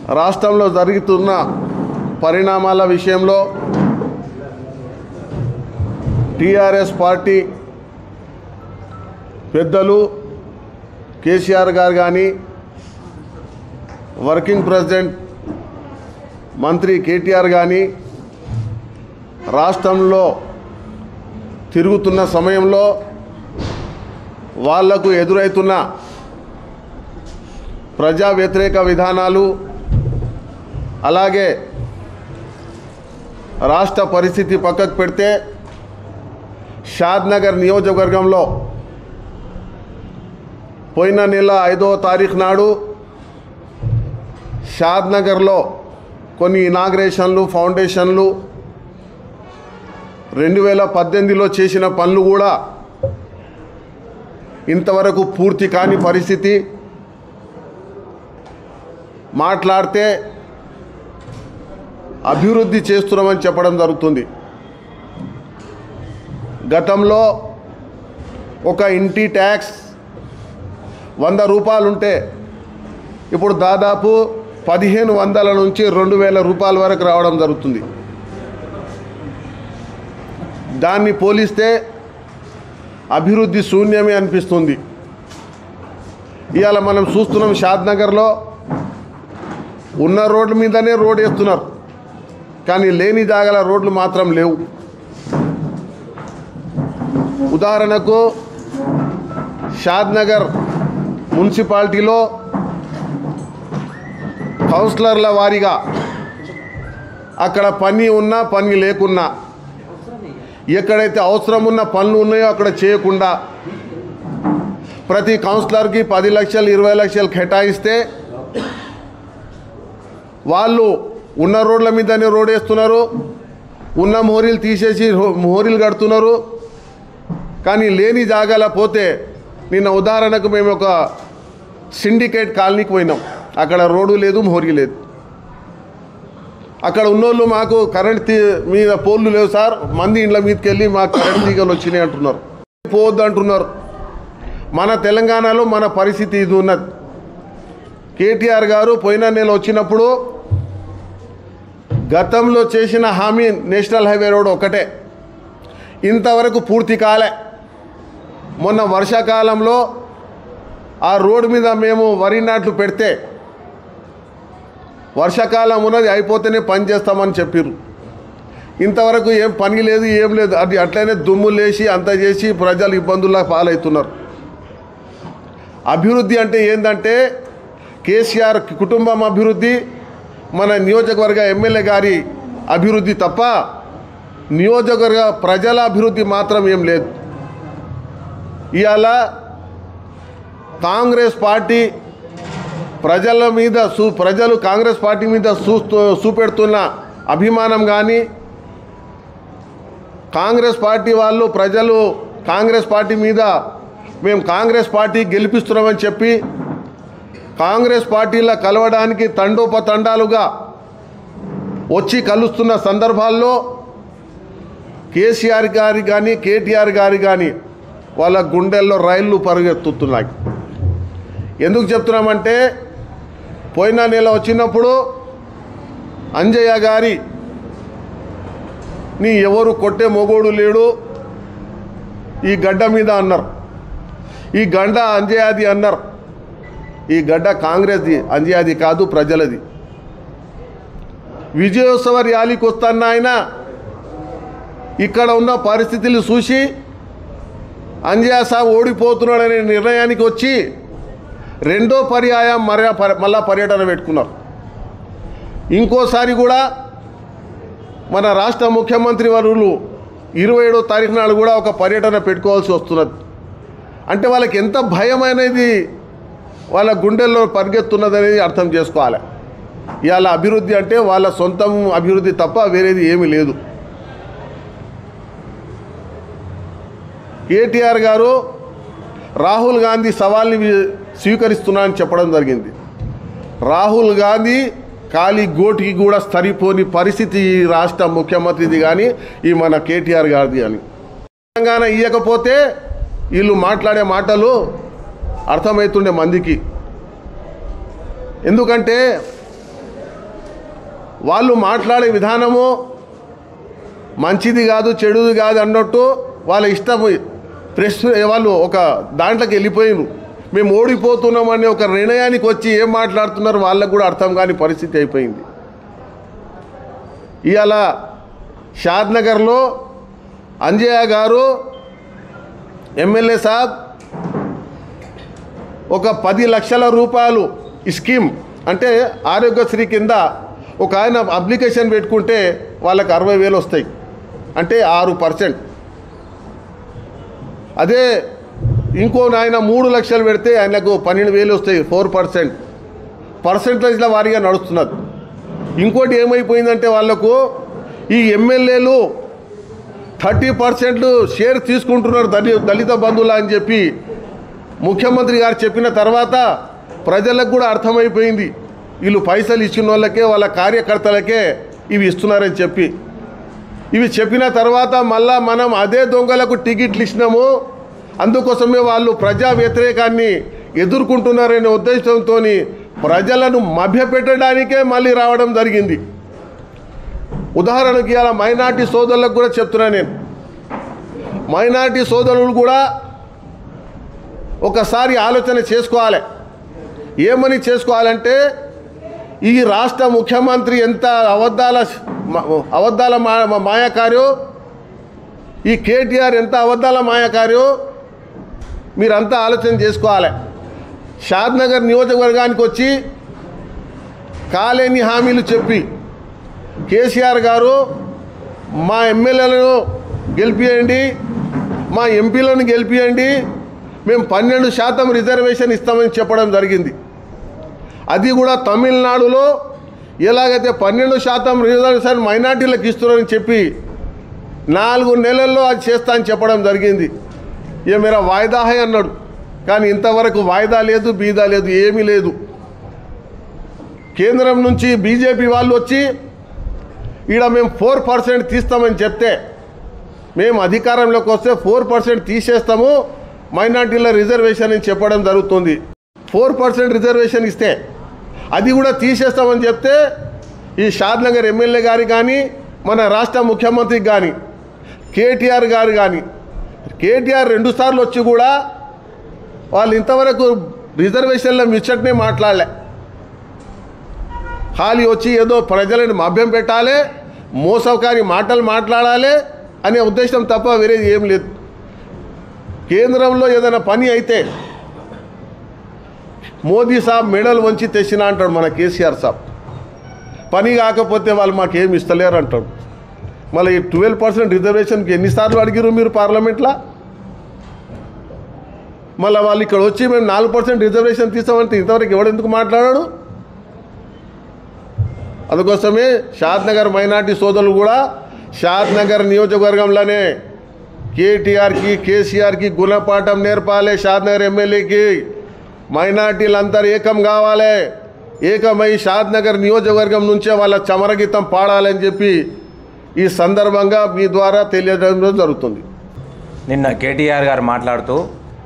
రాష్ట్రంలో జరుగుతున్న పరిణామాల విషయంలో టీఆర్ఎస్ పార్టీ పెద్దలు కేసీఆర్ గారు కానీ వర్కింగ్ ప్రెసిడెంట్ మంత్రి కేటీఆర్ కానీ రాష్ట్రంలో తిరుగుతున్న సమయంలో వాళ్లకు ఎదురవుతున్న ప్రజా వ్యతిరేక విధానాలు అలాగే రాష్ట్ర పరిస్థితి పక్కకు పెడితే షాద్నగర్ నియోజకవర్గంలో పోయిన నెల ఐదో తారీఖు నాడు షాద్నగర్లో కొన్ని ఇనాగ్రేషన్లు ఫౌండేషన్లు రెండు వేల పద్దెనిమిదిలో చేసిన పనులు కూడా ఇంతవరకు పూర్తి కాని పరిస్థితి మాట్లాడితే అభివృద్ధి చేస్తున్నామని చెప్పడం జరుగుతుంది గతంలో ఒక ఇంటి ట్యాక్స్ వంద రూపాయలు ఉంటే ఇప్పుడు దాదాపు పదిహేను వందల నుంచి రెండు వేల రూపాయల వరకు రావడం జరుగుతుంది దాన్ని పోలిస్తే అభివృద్ధి శూన్యమే అనిపిస్తుంది ఇవాళ మనం చూస్తున్నాం షాద్నగర్లో ఉన్న రోడ్ల మీదనే రోడ్ వేస్తున్నారు కానీ లేని జాగల రోడ్లు మాత్రం లేవు ఉదాహరణకు షాద్నగర్ మున్సిపాలిటీలో కౌన్సిలర్ల వారీగా అక్కడ పని ఉన్నా పని లేకున్నా ఎక్కడైతే అవసరం ఉన్న పనులు ఉన్నాయో అక్కడ చేయకుండా ప్రతి కౌన్సిలర్కి పది లక్షలు ఇరవై లక్షలు కేటాయిస్తే వాళ్ళు ఉన్న రోడ్ల మీదనే రోడ్ వేస్తున్నారు ఉన్న మోరీలు తీసేసి రో- మోరీలు కడుతున్నారు కానీ లేని జాగాల పోతే నిన్న ఉదాహరణకు మేము ఒక సిండికేట్ కాలనీకి పోయినాం అక్కడ రోడ్డు లేదు మోరీ లేదు అక్కడ ఉన్నోళ్ళు మాకు కరెంట్ తీ మీద పోల్లు లేవు సార్ మంది ఇండ్ల మీదకి వెళ్ళి మాకు కరెంట్ తీగలు వచ్చినాయి అంటున్నారు పోవద్దు అంటున్నారు మన తెలంగాణలో మన పరిస్థితి ఇది ఉన్నది కేటీఆర్ గారు పోయిన నెల వచ్చినప్పుడు గతంలో చేసిన హామీ నేషనల్ హైవే రోడ్ ఒకటే ఇంతవరకు పూర్తి కాలే మొన్న వర్షాకాలంలో ఆ రోడ్డు మీద మేము వరి నాట్లు పెడితే వర్షాకాలం ఉన్నది అయిపోతేనే పని చేస్తామని చెప్పారు ఇంతవరకు ఏం పని లేదు ఏం లేదు అది అట్లనే దుమ్ము లేచి అంత చేసి ప్రజలు ఇబ్బందుల్లో పాలవుతున్నారు అభివృద్ధి అంటే ఏంటంటే కేసీఆర్ కుటుంబం అభివృద్ధి మన నియోజకవర్గ ఎమ్మెల్యే గారి అభివృద్ధి తప్ప నియోజకవర్గ ప్రజల అభివృద్ధి మాత్రం ఏం లేదు ఇవాళ కాంగ్రెస్ పార్టీ ప్రజల మీద సూ ప్రజలు కాంగ్రెస్ పార్టీ మీద చూస్తూ చూపెడుతున్న అభిమానం కానీ కాంగ్రెస్ పార్టీ వాళ్ళు ప్రజలు కాంగ్రెస్ పార్టీ మీద మేము కాంగ్రెస్ పార్టీ గెలిపిస్తున్నామని చెప్పి కాంగ్రెస్ పార్టీలో కలవడానికి తండోపతండాలుగా వచ్చి కలుస్తున్న సందర్భాల్లో కేసీఆర్ గారి కానీ కేటీఆర్ గారి కానీ వాళ్ళ గుండెల్లో రైళ్లు పరుగెత్తుతున్నాయి ఎందుకు చెప్తున్నామంటే పోయిన నెల వచ్చినప్పుడు అంజయ్య గారి నీ ఎవరు కొట్టే మొగోడు లేడు ఈ గడ్డ మీద అన్నారు ఈ గడ్డ అంజయాది అన్నారు ఈ గడ్డ కాంగ్రెస్ది అంజయాది కాదు ప్రజలది విజయోత్సవ ర్యాలీకి వస్తున్న ఆయన ఇక్కడ ఉన్న పరిస్థితులు చూసి అంజయా సాబ్ ఓడిపోతున్నాడనే నిర్ణయానికి వచ్చి రెండో పర్యాయం మర మళ్ళా పర్యటన పెట్టుకున్నారు ఇంకోసారి కూడా మన రాష్ట్ర ముఖ్యమంత్రి వర్యులు ఇరవై ఏడో తారీఖు నాడు కూడా ఒక పర్యటన పెట్టుకోవాల్సి వస్తున్నది అంటే వాళ్ళకి ఎంత భయం అనేది వాళ్ళ గుండెల్లో పరిగెత్తున్నది అనేది అర్థం చేసుకోవాలి ఇవాళ అభివృద్ధి అంటే వాళ్ళ సొంతం అభివృద్ధి తప్ప వేరేది ఏమీ లేదు కేటీఆర్ గారు రాహుల్ గాంధీ సవాల్ని వి- స్వీకరిస్తున్నా అని చెప్పడం జరిగింది రాహుల్ గాంధీ ఖాళీ గోటికి కూడా సరిపోని పరిస్థితి ఈ రాష్ట్ర ముఖ్యమంత్రిది కానీ ఈ మన కేటీఆర్ గారిది అని తెలంగాణ ఇవ్వకపోతే వీళ్ళు మాట్లాడే మాటలు అర్థమవుతుండే మందికి ఎందుకంటే వాళ్ళు మాట్లాడే విధానము మంచిది కాదు చెడుది కాదు అన్నట్టు వాళ్ళ ఇష్టం ప్రెస్ వాళ్ళు ఒక దాంట్లోకి వెళ్ళిపోయినారు మేము ఓడిపోతున్నామనే ఒక నిర్ణయానికి వచ్చి ఏం మాట్లాడుతున్నారు వాళ్ళకు కూడా అర్థం కాని పరిస్థితి అయిపోయింది ఇవాళ షాద్నగర్లో అంజయ్య గారు ఎమ్మెల్యే సాబ్ ఒక పది లక్షల రూపాయలు ఈ స్కీమ్ అంటే ఆరోగ్యశ్రీ కింద ఒక ఆయన అప్లికేషన్ పెట్టుకుంటే వాళ్ళకి అరవై వేలు వస్తాయి అంటే ఆరు పర్సెంట్ అదే ఇంకో ఆయన మూడు లక్షలు పెడితే ఆయనకు పన్నెండు వేలు వస్తాయి ఫోర్ పర్సెంట్ పర్సెంటేజ్ల వారీగా నడుస్తున్నది ఇంకోటి ఏమైపోయిందంటే వాళ్ళకు ఈ ఎమ్మెల్యేలు థర్టీ పర్సెంట్ షేర్ తీసుకుంటున్నారు దళి దళిత బంధువులు అని చెప్పి ముఖ్యమంత్రి గారు చెప్పిన తర్వాత ప్రజలకు కూడా అర్థమైపోయింది వీళ్ళు పైసలు ఇచ్చిన వాళ్ళకే వాళ్ళ కార్యకర్తలకే ఇవి ఇస్తున్నారని చెప్పి ఇవి చెప్పిన తర్వాత మళ్ళా మనం అదే దొంగలకు టికెట్లు ఇచ్చినాము అందుకోసమే వాళ్ళు ప్రజా వ్యతిరేకాన్ని ఎదుర్కొంటున్నారనే ఉద్దేశంతో ప్రజలను మభ్యపెట్టడానికే మళ్ళీ రావడం జరిగింది ఉదాహరణకి ఇలా మైనార్టీ సోదరులకు కూడా చెప్తున్నా నేను మైనార్టీ సోదరులు కూడా ఒకసారి ఆలోచన చేసుకోవాలి ఏమని చేసుకోవాలంటే ఈ రాష్ట్ర ముఖ్యమంత్రి ఎంత అబద్ధాల అబద్ధాల మా మాయకార్యో ఈ కేటీఆర్ ఎంత అబద్ధాల మాయకార్యో మీరంతా ఆలోచన చేసుకోవాలి షాద్నగర్ నియోజకవర్గానికి వచ్చి కాలేని హామీలు చెప్పి కేసీఆర్ గారు మా ఎమ్మెల్యేలను గెలిపియండి మా ఎంపీలను గెలిపియండి మేము పన్నెండు శాతం రిజర్వేషన్ ఇస్తామని చెప్పడం జరిగింది అది కూడా తమిళనాడులో ఎలాగైతే పన్నెండు శాతం రిజర్వేషన్ మైనార్టీలకు ఇస్తున్నారని చెప్పి నాలుగు నెలల్లో అది చేస్తా అని చెప్పడం జరిగింది ఏ మేరా వాయిదా హై అన్నాడు కానీ ఇంతవరకు వాయిదా లేదు బీదా లేదు ఏమీ లేదు కేంద్రం నుంచి బీజేపీ వాళ్ళు వచ్చి ఈడ మేము ఫోర్ పర్సెంట్ తీస్తామని చెప్తే మేము అధికారంలోకి వస్తే ఫోర్ పర్సెంట్ తీసేస్తాము మైనార్టీల రిజర్వేషన్ అని చెప్పడం జరుగుతుంది ఫోర్ పర్సెంట్ రిజర్వేషన్ ఇస్తే అది కూడా తీసేస్తామని చెప్తే ఈ షాద్నగర్ ఎమ్మెల్యే గారికి కానీ మన రాష్ట్ర ముఖ్యమంత్రికి కానీ కేటీఆర్ గారు కానీ కేటీఆర్ రెండుసార్లు వచ్చి కూడా వాళ్ళు ఇంతవరకు రిజర్వేషన్ల మిచ్చట్నే మాట్లాడలే ఖాళీ వచ్చి ఏదో ప్రజలను మభ్యం పెట్టాలి మోసకారి మాటలు మాట్లాడాలి అనే ఉద్దేశం తప్ప వేరేది ఏం లేదు కేంద్రంలో ఏదైనా పని అయితే మోదీ సాబ్ మెడల్ వంచి తెచ్చిన అంటాడు మన కేసీఆర్ సాబ్ పని కాకపోతే వాళ్ళు మాకేం ఇస్తలేరు అంటాడు మళ్ళీ ఈ ట్వెల్వ్ పర్సెంట్ రిజర్వేషన్కి ఎన్నిసార్లు అడిగిరు మీరు పార్లమెంట్లో మళ్ళీ వాళ్ళు ఇక్కడ వచ్చి మేము నాలుగు పర్సెంట్ రిజర్వేషన్ తీసామంటే ఇంతవరకు ఎవడెందుకు మాట్లాడాడు అందుకోసమే షాద్నగర్ మైనార్టీ సోదరులు కూడా షాద్నగర్ నియోజకవర్గంలోనే కేటీఆర్కి కేసీఆర్కి గుణపాఠం నేర్పాలి షాద్నగర్ ఎమ్మెల్యేకి మైనార్టీలందరూ ఏకం కావాలి ఏకమై షాద్నగర్ నియోజకవర్గం నుంచే వాళ్ళ చమరగీతం పాడాలని చెప్పి ఈ సందర్భంగా మీ ద్వారా తెలియజేయడం జరుగుతుంది నిన్న కేటీఆర్ గారు మాట్లాడుతూ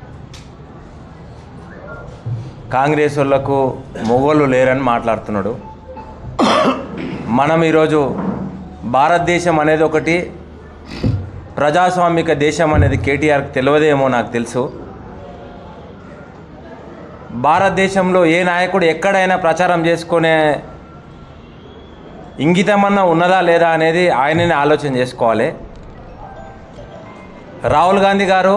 కాంగ్రెస్ వాళ్ళకు మొగోళ్ళు లేరని మాట్లాడుతున్నాడు మనం ఈరోజు భారతదేశం అనేది ఒకటి ప్రజాస్వామిక దేశం అనేది కేటీఆర్కి తెలియదేమో నాకు తెలుసు భారతదేశంలో ఏ నాయకుడు ఎక్కడైనా ప్రచారం చేసుకునే ఇంగితమన్నా ఉన్నదా లేదా అనేది ఆయననే ఆలోచన చేసుకోవాలి రాహుల్ గాంధీ గారు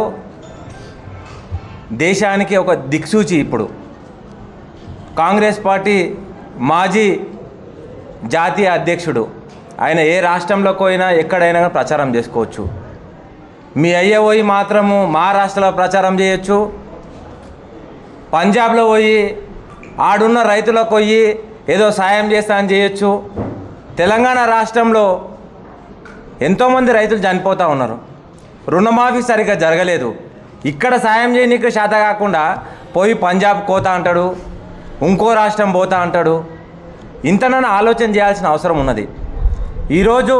దేశానికి ఒక దిక్సూచి ఇప్పుడు కాంగ్రెస్ పార్టీ మాజీ జాతీయ అధ్యక్షుడు ఆయన ఏ రాష్ట్రంలోకి పోయినా ఎక్కడైనా ప్రచారం చేసుకోవచ్చు మీ అయ్య పోయి మాత్రము మహారాష్ట్రలో ప్రచారం చేయొచ్చు పంజాబ్లో పోయి ఆడున్న రైతులకు పోయి ఏదో సాయం చేస్తా అని చేయొచ్చు తెలంగాణ రాష్ట్రంలో ఎంతోమంది రైతులు చనిపోతూ ఉన్నారు రుణమాఫీ సరిగ్గా జరగలేదు ఇక్కడ సాయం చేయనీకి శాత కాకుండా పోయి పంజాబ్ పోతా అంటాడు ఇంకో రాష్ట్రం పోతా అంటాడు ఇంతనన్నా ఆలోచన చేయాల్సిన అవసరం ఉన్నది ఈరోజు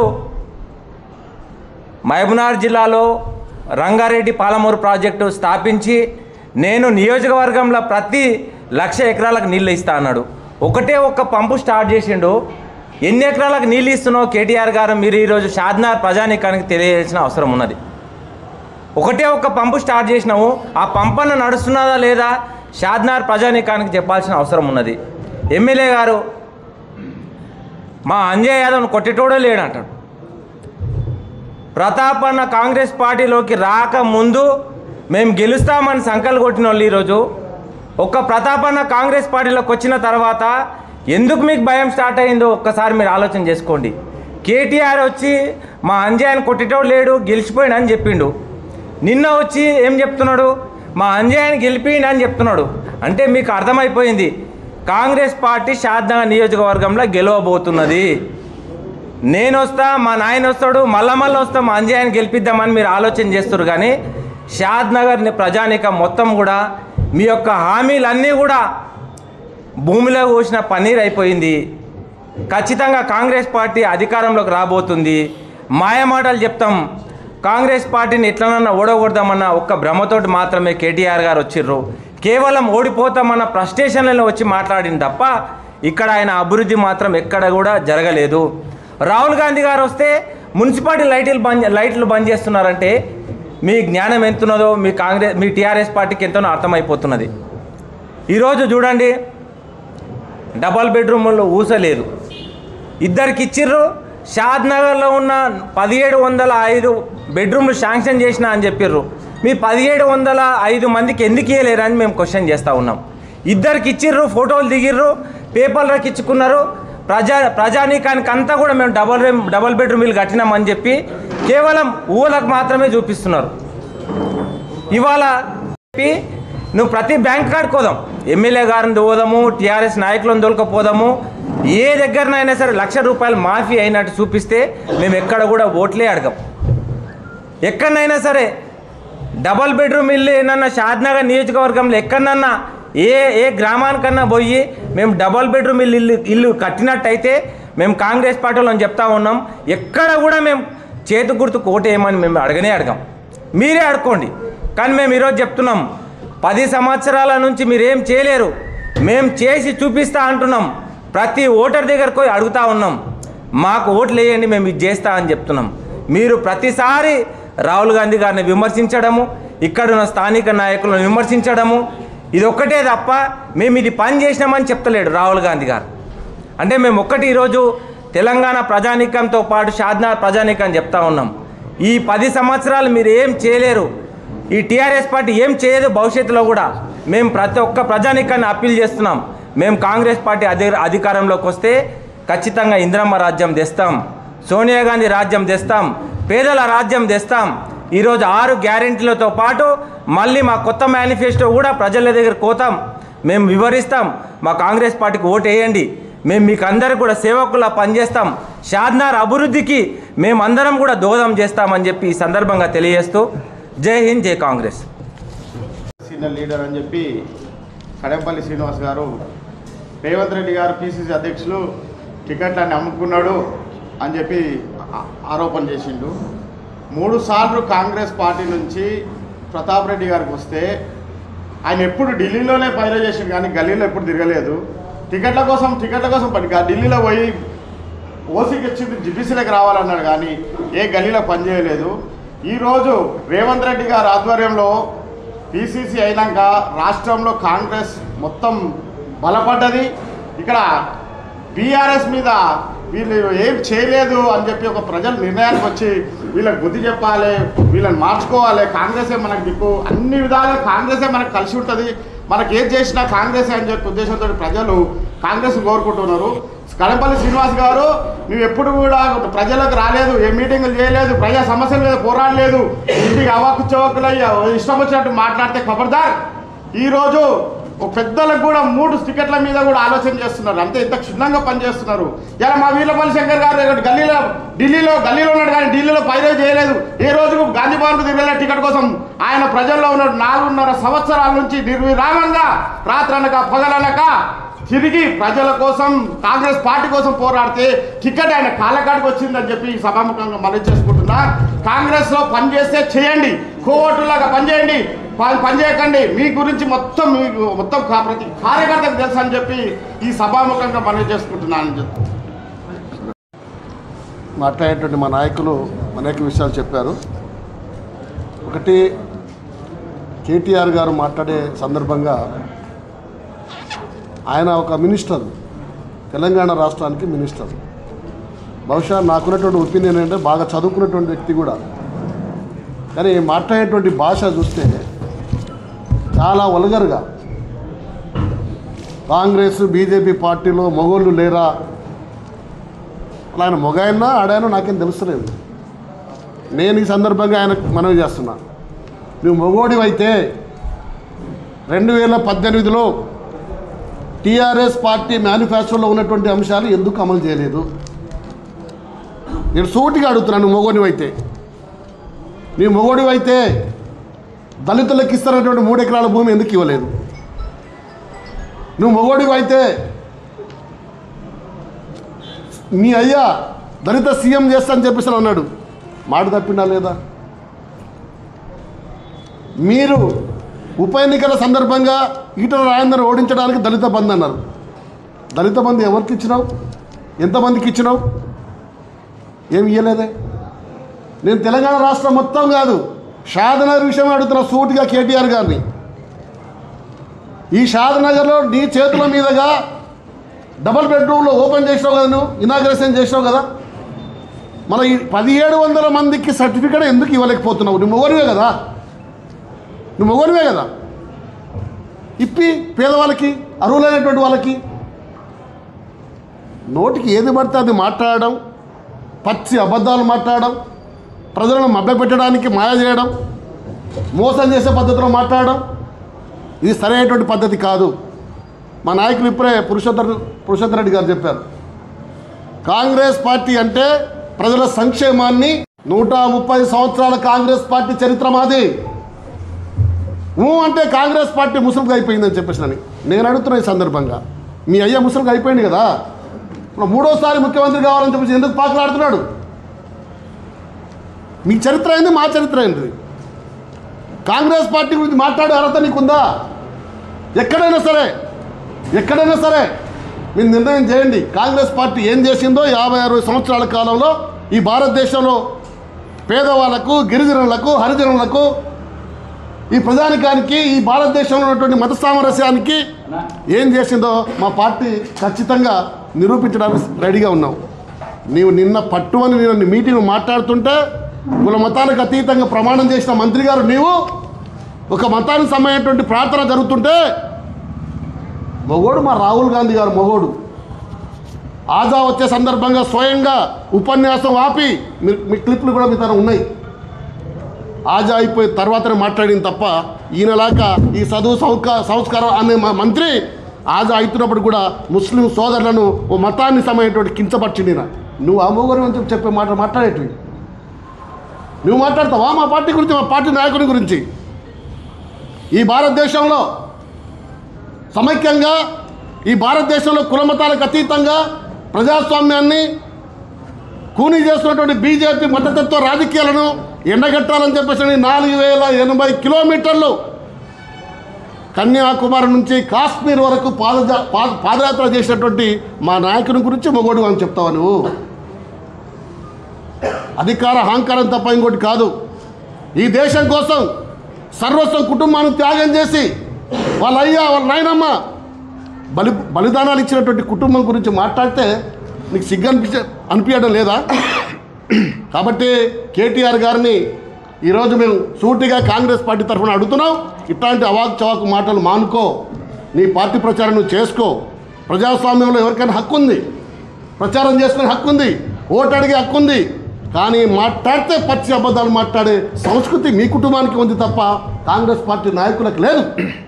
మహబూబ్నగర్ జిల్లాలో రంగారెడ్డి పాలమూరు ప్రాజెక్టు స్థాపించి నేను నియోజకవర్గంలో ప్రతి లక్ష ఎకరాలకు నీళ్ళు ఇస్తా అన్నాడు ఒకటే ఒక్క పంపు స్టార్ట్ చేసిండు ఎన్ని ఎకరాలకు నీళ్ళు ఇస్తున్నావు కేటీఆర్ గారు మీరు ఈరోజు షాద్నార్ ప్రజానీకానికి తెలియజేసిన అవసరం ఉన్నది ఒకటే ఒక పంపు స్టార్ట్ చేసినాము ఆ పంపన్న నడుస్తున్నదా లేదా షాద్నార్ ప్రజానీకానికి చెప్పాల్సిన అవసరం ఉన్నది ఎమ్మెల్యే గారు మా అంజయ్ యాదవ్ను కొట్టేటోడే లేడంటాడు ప్రతాప్ అన్న కాంగ్రెస్ పార్టీలోకి రాకముందు మేము గెలుస్తామని సంకల్ కొట్టిన వాళ్ళు ఈరోజు ఒక్క ప్రతాప్ అన్న కాంగ్రెస్ పార్టీలోకి వచ్చిన తర్వాత ఎందుకు మీకు భయం స్టార్ట్ అయిందో ఒక్కసారి మీరు ఆలోచన చేసుకోండి కేటీఆర్ వచ్చి మా అంజయ్యని కొట్టేటోడు లేడు గెలిచిపోయాడు అని చెప్పిండు నిన్న వచ్చి ఏం చెప్తున్నాడు మా అంజయ్యని గెలిపిండి అని చెప్తున్నాడు అంటే మీకు అర్థమైపోయింది కాంగ్రెస్ పార్టీ షాద్నగర్ నియోజకవర్గంలో గెలవబోతున్నది నేను వస్తా మా నాయన వస్తాడు మళ్ళా మళ్ళీ వస్తా మా అంజయ్యని గెలిపిద్దామని మీరు ఆలోచన చేస్తారు కానీ షాద్ నగర్ ప్రజానిక మొత్తం కూడా మీ యొక్క హామీలన్నీ కూడా భూమిలో పోసిన పన్నీర్ అయిపోయింది ఖచ్చితంగా కాంగ్రెస్ పార్టీ అధికారంలోకి రాబోతుంది మాయమాటలు చెప్తాం కాంగ్రెస్ పార్టీని ఎట్లనన్నా ఓడగొడదామన్న ఒక్క భ్రమతోటి మాత్రమే కేటీఆర్ గారు వచ్చిర్రు కేవలం ఓడిపోతామన్న ప్రస్టేషన్లలో వచ్చి మాట్లాడింది తప్ప ఇక్కడ ఆయన అభివృద్ధి మాత్రం ఎక్కడ కూడా జరగలేదు రాహుల్ గాంధీ గారు వస్తే మున్సిపాలిటీ లైట్లు బంద్ లైట్లు బంద్ చేస్తున్నారంటే మీ జ్ఞానం ఎంతున్నదో మీ కాంగ్రెస్ మీ టీఆర్ఎస్ పార్టీకి ఎంతనో అర్థమైపోతున్నది ఈరోజు చూడండి డబల్ బెడ్రూమ్లో ఊసలేదు ఇద్దరికి ఇచ్చిర్రు షాద్ నగర్లో ఉన్న పదిహేడు వందల ఐదు బెడ్రూమ్లు శాంక్షన్ చేసిన అని చెప్పిర్రు మీ పదిహేడు వందల ఐదు మందికి ఎందుకు ఇవ్వలేరని మేము క్వశ్చన్ చేస్తూ ఉన్నాం ఇద్దరికి ఇచ్చిర్రు ఫోటోలు దిగిర్రు పేపర్లకు ఇచ్చుకున్నారు ప్రజా ప్రజానీకానికి అంతా కూడా మేము డబల్ రూమ్ డబల్ బెడ్రూమ్ ఇల్లు కట్టినామని చెప్పి కేవలం ఊళ్ళకు మాత్రమే చూపిస్తున్నారు ఇవాళ చెప్పి నువ్వు ప్రతి బ్యాంక్ కాడికి పోదాం ఎమ్మెల్యే గారిని పోదాము టీఆర్ఎస్ నాయకులను దొలకపోదాము ఏ దగ్గరనైనా సరే లక్ష రూపాయలు మాఫీ అయినట్టు చూపిస్తే మేము ఎక్కడ కూడా ఓట్లే అడగం ఎక్కడనైనా సరే డబల్ బెడ్రూమ్ ఇల్లు ఏమన్నా షాద్నగర్ నియోజకవర్గంలో ఎక్కడన్నా ఏ ఏ గ్రామానికన్నా పోయి మేము డబల్ బెడ్రూమ్ ఇల్లు ఇల్లు ఇల్లు కట్టినట్టయితే మేము కాంగ్రెస్ పార్టీ వాళ్ళని చెప్తా ఉన్నాం ఎక్కడ కూడా మేము చేతు గుర్తు కోటేయమని మేము అడగనే అడగం మీరే అడుకోండి కానీ మేము ఈరోజు చెప్తున్నాం పది సంవత్సరాల నుంచి మీరేం చేయలేరు మేము చేసి చూపిస్తా అంటున్నాం ప్రతి ఓటర్ దగ్గరకు పోయి అడుగుతా ఉన్నాం మాకు ఓట్లు వేయండి మేము ఇది చేస్తా అని చెప్తున్నాం మీరు ప్రతిసారి రాహుల్ గాంధీ గారిని విమర్శించడము ఇక్కడున్న స్థానిక నాయకులను విమర్శించడము ఇది ఒక్కటే తప్ప మేము ఇది పని చేసినామని చెప్తలేడు రాహుల్ గాంధీ గారు అంటే మేము ఒక్కటి ఈరోజు తెలంగాణ ప్రజానీకంతో పాటు షాద్నార్ ప్రజానీకం చెప్తా ఉన్నాం ఈ పది సంవత్సరాలు మీరు ఏం చేయలేరు ఈ టీఆర్ఎస్ పార్టీ ఏం చేయదు భవిష్యత్తులో కూడా మేము ప్రతి ఒక్క ప్రజానీకాన్ని అప్పీల్ చేస్తున్నాం మేము కాంగ్రెస్ పార్టీ అధి అధికారంలోకి వస్తే ఖచ్చితంగా ఇందిరమ్మ రాజ్యం తెస్తాం సోనియా గాంధీ రాజ్యం తెస్తాం పేదల రాజ్యం తెస్తాం ఈరోజు ఆరు గ్యారెంటీలతో పాటు మళ్ళీ మా కొత్త మేనిఫెస్టో కూడా ప్రజల దగ్గర కోతాం మేము వివరిస్తాం మా కాంగ్రెస్ పార్టీకి ఓటు వేయండి మేము మీకు అందరికి కూడా సేవకులా పనిచేస్తాం షాద్నార్ అభివృద్ధికి మేమందరం కూడా దోహదం చేస్తామని చెప్పి ఈ సందర్భంగా తెలియజేస్తూ జై హింద్ జై కాంగ్రెస్ సీనియర్ లీడర్ అని చెప్పి కడెంపల్లి శ్రీనివాస్ గారు రేవంత్ రెడ్డి గారు పిసిసి అధ్యక్షులు టికెట్లన్నీ అమ్ముకున్నాడు అని చెప్పి ఆ- ఆరోపణ చేసిండు మూడు సార్లు కాంగ్రెస్ పార్టీ నుంచి ప్రతాప్ రెడ్డి గారికి వస్తే ఆయన ఎప్పుడు ఢిల్లీలోనే పైన చేసిండు కానీ గల్లీలో ఎప్పుడు తిరగలేదు టికెట్ల కోసం టికెట్ల కోసం పని గా- ఢిల్లీలో పోయి ఓసీకి వచ్చింది జిబిసీలకు రావాలన్నాడు కానీ ఏ గల్లీలో పనిచేయలేదు ఈరోజు రేవంత్ రెడ్డి గారి ఆధ్వర్యంలో పిసిసి అయినాక రాష్ట్రంలో కాంగ్రెస్ మొత్తం బలపడ్డది ఇక్కడ బీఆర్ఎస్ మీద వీళ్ళు ఏం చేయలేదు అని చెప్పి ఒక ప్రజలు నిర్ణయానికి వచ్చి వీళ్ళకి బుద్ధి చెప్పాలి వీళ్ళని మార్చుకోవాలి కాంగ్రెసే మనకు దిక్కు అన్ని విధాలుగా కాంగ్రెసే మనకు కలిసి ఉంటుంది మనకి ఏం చేసినా కాంగ్రెసే అని చెప్పి ఉద్దేశంతో ప్రజలు కాంగ్రెస్ కోరుకుంటున్నారు కడంపల్లి శ్రీనివాస్ గారు నువ్వు ఎప్పుడు కూడా ప్రజలకు రాలేదు ఏ మీటింగులు చేయలేదు ప్రజా సమస్యల మీద పోరాడలేదు ఇంటికి అవాకు చౌకులయ్యా ఇష్టం వచ్చినట్టు మాట్లాడితే ఖబర్దార్ ఈరోజు ఒక పెద్దలకు కూడా మూడు టికెట్ల మీద కూడా ఆలోచన చేస్తున్నారు అంతే ఇంత క్షుణ్ణంగా పనిచేస్తున్నారు ఇలా మా వీరపల్లి శంకర్ గారు ఇక్కడ గల్లీలో ఢిల్లీలో గల్లీలో ఉన్నాడు కానీ ఢిల్లీలో పైరే చేయలేదు ఏ రోజు గాంధీ భవన్కు తిరగలే టికెట్ కోసం ఆయన ప్రజల్లో ఉన్నాడు నాలుగున్నర సంవత్సరాల నుంచి నిర్విరామంగా రాత్రనక పగలనక తిరిగి ప్రజల కోసం కాంగ్రెస్ పార్టీ కోసం పోరాడితే టికెట్ ఆయన కాళ్ళకాడికి వచ్చిందని చెప్పి ఈ సభాముఖంగా మనవి చేసుకుంటున్నా కాంగ్రెస్ లో పనిచేస్తే చేయండి కోవటులాగా పనిచేయండి పని పనిచేయకండి మీ గురించి మొత్తం మీకు మొత్తం కా- ప్రతి కార్యకర్తకు తెలుసు అని చెప్పి ఈ సభాముఖంగా మనవి చేసుకుంటున్నాను అని చెప్పి మాట్లాడేటువంటి మా నాయకులు అనేక విషయాలు చెప్పారు ఒకటి కేటీఆర్ గారు మాట్లాడే సందర్భంగా ఆయన ఒక మినిస్టర్ తెలంగాణ రాష్ట్రానికి మినిస్టర్ బహుశా నాకున్నటువంటి ఒపీనియన్ ఏంటంటే బాగా చదువుకున్నటువంటి వ్యక్తి కూడా కానీ మాట్లాడేటువంటి భాష చూస్తే చాలా వల్గర్గా కాంగ్రెస్ బీజేపీ పార్టీలో మొగోళ్ళు లేరా అలా ఆయన మొగాయనా ఆడాయనో నాకేం తెలుస్తలేదు నేను ఈ సందర్భంగా ఆయన మనవి చేస్తున్నా నువ్వు మొగోడివైతే రెండు వేల పద్దెనిమిదిలో టీఆర్ఎస్ పార్టీ మేనిఫెస్టోలో ఉన్నటువంటి అంశాలు ఎందుకు అమలు చేయలేదు నేను సూటిగా అడుగుతున్నాను నువ్వు మొగోడివైతే నీ మొగోడివైతే దళితులకు ఇస్తున్నటువంటి మూడు ఎకరాల భూమి ఎందుకు ఇవ్వలేదు నువ్వు మొగోడివైతే మీ అయ్యా దళిత సీఎం చేస్తా అని చెప్పేసి అని అన్నాడు మాట తప్పిండా లేదా మీరు ఉప ఎన్నికల సందర్భంగా ఈటల రాజేందర్ ఓడించడానికి దళిత బంద్ అన్నారు దళిత బంద్ ఎవరికి ఇచ్చినావు ఎంతమందికి ఇచ్చినావు ఏమి ఇయ్యలేదే నేను తెలంగాణ రాష్ట్రం మొత్తం కాదు షాదనగర్ విషయం అడుగుతున్నా సూటిగా కేటీఆర్ గారిని ఈ షాదనగర్లో నీ చేతుల మీదుగా డబల్ బెడ్రూమ్లో ఓపెన్ చేసినావు కదా నువ్వు ఇనాగ్రేషన్ చేసినావు కదా మన ఈ పదిహేడు వందల మందికి సర్టిఫికేట్ ఎందుకు ఇవ్వలేకపోతున్నావు నువ్వు మొగనివే కదా నువ్వు మొగనివే కదా ఇప్పి పేదవాళ్ళకి అర్హులైనటువంటి వాళ్ళకి నోటికి ఏది పడితే అది మాట్లాడడం పచ్చి అబద్ధాలు మాట్లాడడం ప్రజలను మభ్యపెట్టడానికి మాయ చేయడం మోసం చేసే పద్ధతిలో మాట్లాడడం ఇది సరైనటువంటి పద్ధతి కాదు మా నాయకులు ఇప్పుడే పురుషోత్తర పురుషోత్తర రెడ్డి గారు చెప్పారు కాంగ్రెస్ పార్టీ అంటే ప్రజల సంక్షేమాన్ని నూట ముప్పై సంవత్సరాల కాంగ్రెస్ పార్టీ చరిత్ర మాది ఊ అంటే కాంగ్రెస్ పార్టీ ముసులుగా అయిపోయిందని చెప్పేసి అని నేను అడుగుతున్నా ఈ సందర్భంగా మీ అయ్య ముసులుగా అయిపోయింది కదా ఇప్పుడు మూడోసారి ముఖ్యమంత్రి కావాలని చెప్పేసి ఎందుకు పాకులాడుతున్నాడు మీ చరిత్ర అయింది మా చరిత్ర అయింది కాంగ్రెస్ పార్టీ గురించి మాట్లాడే అర్హత నీకుందా ఎక్కడైనా సరే ఎక్కడైనా సరే మీరు నిర్ణయం చేయండి కాంగ్రెస్ పార్టీ ఏం చేసిందో యాభై అరవై సంవత్సరాల కాలంలో ఈ భారతదేశంలో పేదవాళ్లకు గిరిజనులకు హరిజనులకు ఈ ప్రజానికానికి ఈ భారతదేశంలో ఉన్నటువంటి మత సామరస్యానికి ఏం చేసిందో మా పార్టీ ఖచ్చితంగా నిరూపించడానికి రెడీగా ఉన్నాం నీవు నిన్న పట్టుమని నేను మీటింగ్ మాట్లాడుతుంటే కుల మతాలకు అతీతంగా ప్రమాణం చేసిన మంత్రి గారు నీవు ఒక మతానికి సంబంధించినటువంటి ప్రార్థన జరుగుతుంటే మొగోడు మా రాహుల్ గాంధీ గారు మొగోడు ఆజా వచ్చే సందర్భంగా స్వయంగా ఉపన్యాసం ఆపి మీ మీ క్లిప్లు కూడా మీ తన ఉన్నాయి ఆజా అయిపోయిన తర్వాతనే మాట్లాడింది తప్ప ఈయనలాగా ఈ చదువు సౌక సంస్కారం అనే మా మంత్రి ఆజా అవుతున్నప్పుడు కూడా ముస్లిం సోదరులను ఓ మతాన్ని సమయటువంటి కించపరిచింది ఈయన. నువ్వు అమోగరం అని చెప్పి చెప్పే మాట మాట్లాడేటివి నువ్వు మాట్లాడతావా మా పార్టీ గురించి మా పార్టీ నాయకుడి గురించి ఈ భారతదేశంలో సమైక్యంగా ఈ భారతదేశంలో కులమతాలకు అతీతంగా ప్రజాస్వామ్యాన్ని కూనీ చేస్తున్నటువంటి బీజేపీ మద్దతత్వ రాజకీయాలను ఎండగట్టాలని చెప్పేసి నాలుగు వేల ఎనభై కిలోమీటర్లు కన్యాకుమారి నుంచి కాశ్మీర్ వరకు పాదజా పాద- పాదయాత్ర చేసినటువంటి మా నాయకుని గురించి మొగోడు అని చెప్తావా నువ్వు అధికార అహంకారం తప్ప ఇంకోటి కాదు ఈ దేశం కోసం సర్వస్వం కుటుంబాన్ని త్యాగం చేసి వాళ్ళ అయ్యా వాళ్ళ నాయనమ్మ బలి బలిదానాలు ఇచ్చినటువంటి కుటుంబం గురించి మాట్లాడితే నీకు సిగ్గు అనిపించ అనిపించడం లేదా కాబట్టి కేటీఆర్ గారిని ఈరోజు మేము సూటిగా కాంగ్రెస్ పార్టీ తరఫున అడుగుతున్నాం ఇట్లాంటి అవాక్ చవాకు మాటలు మానుకో నీ పార్టీ ప్రచారం నువ్వు చేసుకో ప్రజాస్వామ్యంలో ఎవరికైనా హక్కు ఉంది ప్రచారం చేసుకునే హక్కు ఉంది ఓటు అడిగే హక్కు ఉంది కానీ మాట్లాడితే పచ్చి అబద్ధాలు మాట్లాడే సంస్కృతి మీ కుటుంబానికి ఉంది తప్ప కాంగ్రెస్ పార్టీ నాయకులకు లేదు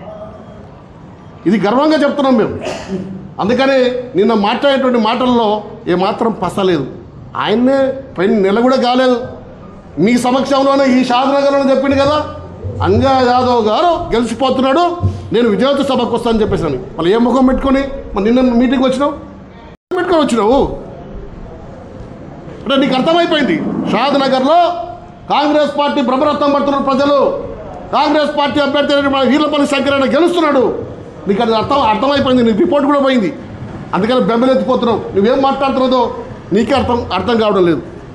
ఇది గర్వంగా చెప్తున్నాం మేము అందుకని నిన్న మాట్లాడేటువంటి మాటల్లో ఏమాత్రం పసలేదు ఆయన్నే పైన నెల కూడా కాలేదు మీ సమక్షంలోనే ఈ షాదనగర్లో చెప్పింది కదా అంజా యాదవ్ గారు గెలిచిపోతున్నాడు నేను విజయోత్సవ సభకు వస్తానని చెప్పేసాను మళ్ళీ ఏ ముఖం పెట్టుకొని మరి నిన్న మీటింగ్ వచ్చినావు పెట్టుకొని వచ్చినావు అంటే నీకు అర్థమైపోయింది షాద్నగర్లో కాంగ్రెస్ పార్టీ బ్రహ్మరత్నం పడుతున్న ప్రజలు కాంగ్రెస్ పార్టీ అభ్యర్థి అయిన మన వీర్లపల్లి శంకరన్న గెలుస్తున్నాడు నీకు అది అర్థం అర్థమైపోయింది నీకు రిపోర్ట్ కూడా పోయింది అందుకని బెంబలెత్తిపోతున్నావు నువ్వేం మాట్లాడుతున్నదో నీకే అర్థం అర్థం కావడం లేదు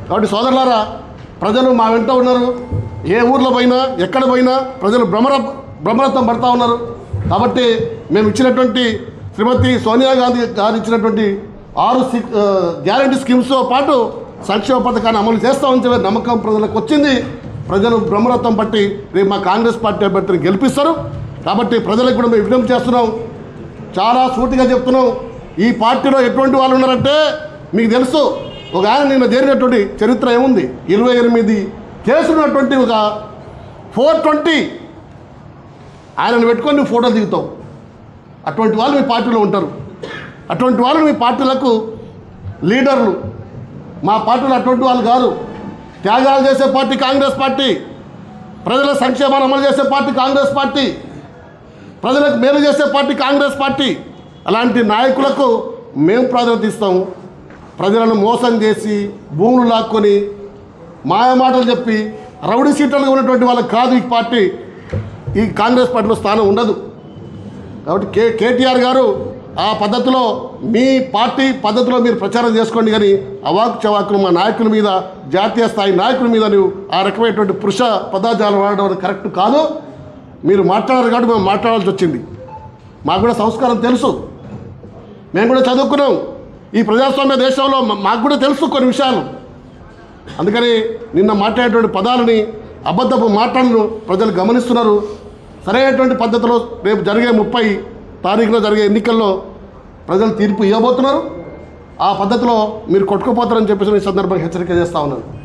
కాబట్టి సోదరులారా ప్రజలు మా వెంట ఉన్నారు ఏ ఊర్లో పోయినా ఎక్కడ పోయినా ప్రజలు భ్రమర భ్రమరత్వం పడతా ఉన్నారు కాబట్టి మేము ఇచ్చినటువంటి శ్రీమతి సోనియా గాంధీ గారు ఇచ్చినటువంటి ఆరు గ్యారంటీ స్కీమ్స్తో పాటు సంక్షేమ పథకాన్ని అమలు చేస్తామని చెప్పి నమ్మకం ప్రజలకు వచ్చింది ప్రజలు బ్రహ్మరథం పట్టి రేపు మా కాంగ్రెస్ పార్టీ అభ్యర్థిని గెలిపిస్తారు కాబట్టి ప్రజలకు కూడా మేము విజ్ఞప్తి చేస్తున్నాం చాలా సూటిగా చెప్తున్నాం ఈ పార్టీలో ఎటువంటి వాళ్ళు ఉన్నారంటే మీకు తెలుసు ఒక ఆయన నిన్న చేరినటువంటి చరిత్ర ఏముంది ఇరవై ఎనిమిది కేసులు ఉన్నటువంటి ఒక ఫోర్ ట్వంటీ ఆయనను పెట్టుకొని నువ్వు ఫోటో దిగుతావు అటువంటి వాళ్ళు మీ పార్టీలో ఉంటారు అటువంటి వాళ్ళు మీ పార్టీలకు లీడర్లు మా పార్టీలో అటువంటి వాళ్ళు కాదు త్యాగాలు చేసే పార్టీ కాంగ్రెస్ పార్టీ ప్రజల సంక్షేమాన్ని అమలు చేసే పార్టీ కాంగ్రెస్ పార్టీ ప్రజలకు మేలు చేసే పార్టీ కాంగ్రెస్ పార్టీ అలాంటి నాయకులకు మేము ప్రాధాన్యత ఇస్తాము ప్రజలను మోసం చేసి భూములు లాక్కొని మాయమాటలు చెప్పి రౌడీ సీట్లుగా ఉన్నటువంటి వాళ్ళకి కాదు ఈ పార్టీ ఈ కాంగ్రెస్ పార్టీలో స్థానం ఉండదు కాబట్టి కే కేటీఆర్ గారు ఆ పద్ధతిలో మీ పార్టీ పద్ధతిలో మీరు ప్రచారం చేసుకోండి కానీ అవాకు చవాకులు మా నాయకుల మీద జాతీయ స్థాయి నాయకుల మీద నువ్వు ఆ రకమైనటువంటి పురుష పదార్థాలు వాడడం అనేది కరెక్ట్ కాదు మీరు మాట్లాడారు కాబట్టి మేము మాట్లాడాల్సి వచ్చింది మాకు కూడా సంస్కారం తెలుసు మేము కూడా చదువుకున్నాం ఈ ప్రజాస్వామ్య దేశంలో మా- మాకు కూడా తెలుసు కొన్ని విషయాలు అందుకని నిన్న మాట్లాడేటువంటి పదాలని అబద్ధపు మాటలను ప్రజలు గమనిస్తున్నారు సరైనటువంటి పద్ధతిలో రేపు జరిగే ముప్పై తారీఖున జరిగే ఎన్నికల్లో ప్రజలు తీర్పు ఇవ్వబోతున్నారు ఆ పద్ధతిలో మీరు కొట్టుకుపోతారని చెప్పేసి ఈ సందర్భంగా హెచ్చరిక చేస్తా ఉన్నాను